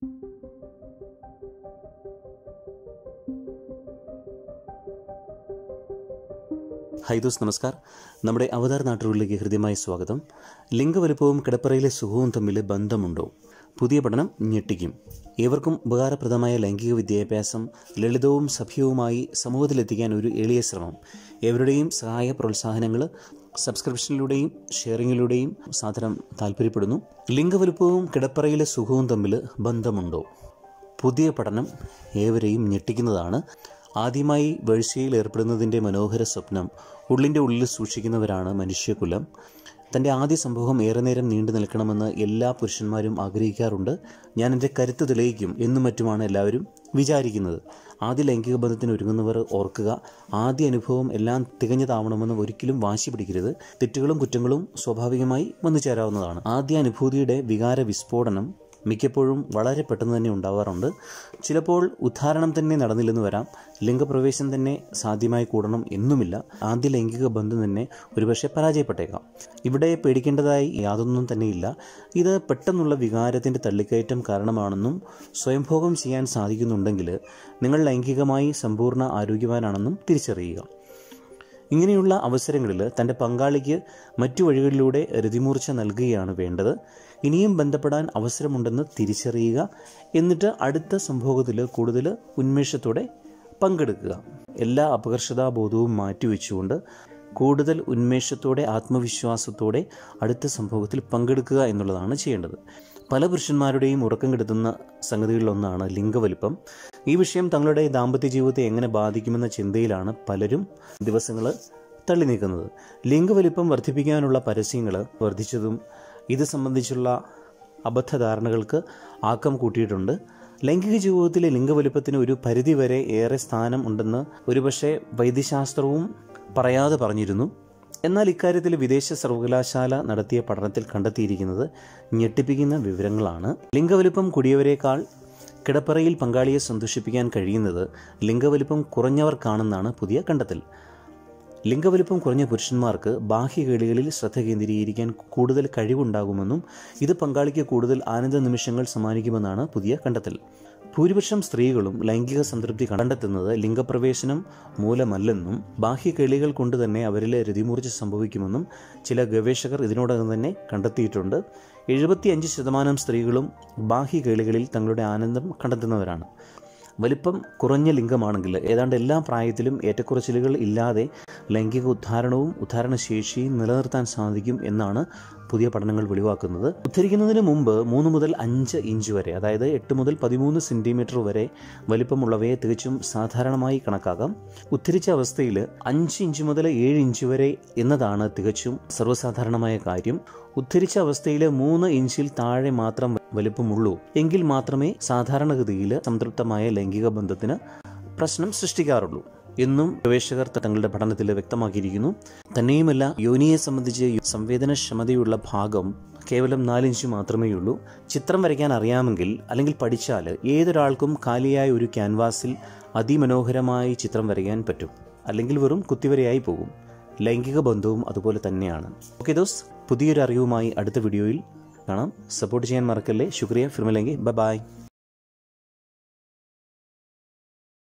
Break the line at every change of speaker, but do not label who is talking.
ഹൈദോസ് നമസ്കാർ നമ്മുടെ അവതാർ നാട്ടുകളിലേക്ക് ഹൃദ്യമായ സ്വാഗതം ലിംഗവലുപ്പവും കിടപ്പറയിലെ സുഖവും തമ്മിൽ ബന്ധമുണ്ടോ പുതിയ പഠനം ഞെട്ടിക്കും ഏവർക്കും ഉപകാരപ്രദമായ ലൈംഗിക വിദ്യാഭ്യാസം ലളിതവും സഭ്യവുമായി സമൂഹത്തിലെത്തിക്കാൻ ഒരു എളിയ ശ്രമം ഏവരുടെയും സഹായ പ്രോത്സാഹനങ്ങൾ സബ്സ്ക്രിപ്ഷനിലൂടെയും ഷെയറിങ്ങിലൂടെയും സാധനം താല്പര്യപ്പെടുന്നു ലിംഗവലുപ്പവും കിടപ്പറയിലെ സുഖവും തമ്മിൽ ബന്ധമുണ്ടോ പുതിയ പഠനം ഏവരെയും ഞെട്ടിക്കുന്നതാണ് ആദ്യമായി വേഴ്ചയിൽ ഏർപ്പെടുന്നതിൻ്റെ മനോഹര സ്വപ്നം ഉള്ളിൻ്റെ ഉള്ളിൽ സൂക്ഷിക്കുന്നവരാണ് മനുഷ്യകുലം തൻ്റെ ആദ്യ സംഭവം ഏറെ നേരം നീണ്ടു നിൽക്കണമെന്ന് എല്ലാ പുരുഷന്മാരും ആഗ്രഹിക്കാറുണ്ട് ഞാൻ എൻ്റെ കരുത്ത് തെളിയിക്കും എന്നും മറ്റുമാണ് എല്ലാവരും വിചാരിക്കുന്നത് ആദ്യ ലൈംഗിക ബന്ധത്തിന് ഒരുങ്ങുന്നവർ ഓർക്കുക ആദ്യ അനുഭവം എല്ലാം തികഞ്ഞതാവണമെന്ന് ഒരിക്കലും വാശി പിടിക്കരുത് തെറ്റുകളും കുറ്റങ്ങളും സ്വാഭാവികമായി വന്നു ചേരാവുന്നതാണ് ആദ്യ അനുഭൂതിയുടെ വികാര വിസ്ഫോടനം മിക്കപ്പോഴും വളരെ പെട്ടെന്ന് തന്നെ ഉണ്ടാവാറുണ്ട് ചിലപ്പോൾ ഉദ്ധാരണം തന്നെ നടന്നില്ലെന്ന് വരാം ലിംഗപ്രവേശം തന്നെ സാധ്യമായി കൂടണം എന്നുമില്ല ആദ്യ ലൈംഗിക ബന്ധം തന്നെ ഒരുപക്ഷെ പരാജയപ്പെട്ടേക്കാം ഇവിടെ പേടിക്കേണ്ടതായി യാതൊന്നും തന്നെയില്ല ഇത് പെട്ടെന്നുള്ള വികാരത്തിൻ്റെ തള്ളിക്കയറ്റം കാരണമാണെന്നും സ്വയംഭോഗം ചെയ്യാൻ സാധിക്കുന്നുണ്ടെങ്കിൽ നിങ്ങൾ ലൈംഗികമായി സമ്പൂർണ്ണ ആരോഗ്യവാനാണെന്നും തിരിച്ചറിയുക ഇങ്ങനെയുള്ള അവസരങ്ങളിൽ തൻ്റെ പങ്കാളിക്ക് മറ്റു വഴികളിലൂടെ രതിമൂർച്ച നൽകുകയാണ് വേണ്ടത് ഇനിയും ബന്ധപ്പെടാൻ അവസരമുണ്ടെന്ന് തിരിച്ചറിയുക എന്നിട്ട് അടുത്ത സംഭവത്തിൽ കൂടുതൽ ഉന്മേഷത്തോടെ പങ്കെടുക്കുക എല്ലാ അപകർഷതാബോധവും മാറ്റിവെച്ചുകൊണ്ട് കൂടുതൽ ഉന്മേഷത്തോടെ ആത്മവിശ്വാസത്തോടെ അടുത്ത സംഭവത്തിൽ പങ്കെടുക്കുക എന്നുള്ളതാണ് ചെയ്യേണ്ടത് പല പുരുഷന്മാരുടെയും ഉറക്കം കെടുത്തുന്ന സംഗതികളിലൊന്നാണ് ലിംഗവലിപ്പം ഈ വിഷയം തങ്ങളുടെ ദാമ്പത്യ ജീവിതത്തെ എങ്ങനെ ബാധിക്കുമെന്ന ചിന്തയിലാണ് പലരും ദിവസങ്ങൾ തള്ളി നീക്കുന്നത് ലിംഗവലിപ്പം വർദ്ധിപ്പിക്കാനുള്ള പരസ്യങ്ങൾ വർദ്ധിച്ചതും ഇത് സംബന്ധിച്ചുള്ള അബദ്ധധാരണകൾക്ക് ആക്കം കൂട്ടിയിട്ടുണ്ട് ലൈംഗിക ജീവിതത്തിലെ ലിംഗവലുപ്പത്തിന് ഒരു പരിധിവരെ ഏറെ സ്ഥാനം ഉണ്ടെന്ന് ഒരുപക്ഷെ വൈദ്യശാസ്ത്രവും പറയാതെ പറഞ്ഞിരുന്നു എന്നാൽ ഇക്കാര്യത്തിൽ വിദേശ സർവകലാശാല നടത്തിയ പഠനത്തിൽ കണ്ടെത്തിയിരിക്കുന്നത് ഞെട്ടിപ്പിക്കുന്ന വിവരങ്ങളാണ് ലിംഗവലുപ്പം കൂടിയവരെക്കാൾ കിടപ്പറയിൽ പങ്കാളിയെ സന്തോഷിപ്പിക്കാൻ കഴിയുന്നത് ലിംഗവലുപ്പം കുറഞ്ഞവർക്കാണെന്നാണ് പുതിയ കണ്ടെത്തൽ ലിംഗവലുപ്പം കുറഞ്ഞ പുരുഷന്മാർക്ക് ബാഹ്യകേളികളിൽ ശ്രദ്ധ കേന്ദ്രീകരിക്കാൻ കൂടുതൽ കഴിവുണ്ടാകുമെന്നും ഇത് പങ്കാളിക്ക് കൂടുതൽ ആനന്ദ നിമിഷങ്ങൾ സമ്മാനിക്കുമെന്നാണ് പുതിയ കണ്ടെത്തൽ ഭൂരിപക്ഷം സ്ത്രീകളും ലൈംഗിക സംതൃപ്തി കണ്ടെത്തുന്നത് ലിംഗപ്രവേശനം മൂലമല്ലെന്നും ബാഹ്യകേളികൾ കൊണ്ട് തന്നെ അവരിൽ രതിമൂർച്ച സംഭവിക്കുമെന്നും ചില ഗവേഷകർ ഇതിനോടകം തന്നെ കണ്ടെത്തിയിട്ടുണ്ട് എഴുപത്തിയഞ്ച് ശതമാനം സ്ത്രീകളും ബാഹ്യകേളികളിൽ തങ്ങളുടെ ആനന്ദം കണ്ടെത്തുന്നവരാണ് വലിപ്പം കുറഞ്ഞ ലിംഗമാണെങ്കിൽ ഏതാണ്ട് എല്ലാ പ്രായത്തിലും ഏറ്റക്കുറച്ചിലുകൾ ഇല്ലാതെ ലൈംഗിക ഉദ്ധാരണവും ഉദ്ധാരണശേഷിയും നിലനിർത്താൻ സാധിക്കും എന്നാണ് പുതിയ പഠനങ്ങൾ വെളിവാക്കുന്നത് ഉദ്ധരിക്കുന്നതിന് മുമ്പ് മൂന്ന് മുതൽ അഞ്ച് ഇഞ്ച് വരെ അതായത് എട്ട് മുതൽ പതിമൂന്ന് സെൻറ്റിമീറ്റർ വരെ വലിപ്പമുള്ളവയെ തികച്ചും സാധാരണമായി കണക്കാക്കാം ഉദ്ധരിച്ച അവസ്ഥയിൽ അഞ്ച് ഇഞ്ച് മുതൽ ഏഴ് ഇഞ്ച് വരെ എന്നതാണ് തികച്ചും സർവ്വസാധാരണമായ കാര്യം ഉദ്ധരിച്ച അവസ്ഥയിൽ മൂന്ന് ഇഞ്ചിൽ താഴെ മാത്രം വലിപ്പമുള്ളൂ എങ്കിൽ മാത്രമേ സാധാരണഗതിയിൽ സംതൃപ്തമായ ലൈംഗിക ബന്ധത്തിന് പ്രശ്നം സൃഷ്ടിക്കാറുള്ളൂ എന്നും ഗവേഷകർ തങ്ങളുടെ പഠനത്തിൽ വ്യക്തമാക്കിയിരിക്കുന്നു തന്നെയുമല്ല യോനിയെ സംബന്ധിച്ച് സംവേദനക്ഷമതയുള്ള ഭാഗം കേവലം നാലിഞ്ച് മാത്രമേ ഉള്ളൂ ചിത്രം വരയ്ക്കാൻ അറിയാമെങ്കിൽ അല്ലെങ്കിൽ പഠിച്ചാൽ ഏതൊരാൾക്കും കാലിയായ ഒരു ക്യാൻവാസിൽ അതിമനോഹരമായി ചിത്രം വരയ്ക്കാൻ പറ്റും അല്ലെങ്കിൽ വെറും കുത്തിവരയായി പോകും ലൈംഗിക ബന്ധവും അതുപോലെ തന്നെയാണ് ഓക്കെ ദോസ് പുതിയൊരു അറിവുമായി അടുത്ത വീഡിയോയിൽ കാണാം സപ്പോർട്ട് ചെയ്യാൻ മറക്കല്ലേ ശുക്രിയ ഫിർമലെങ്കിൽ ബൈ ബൈ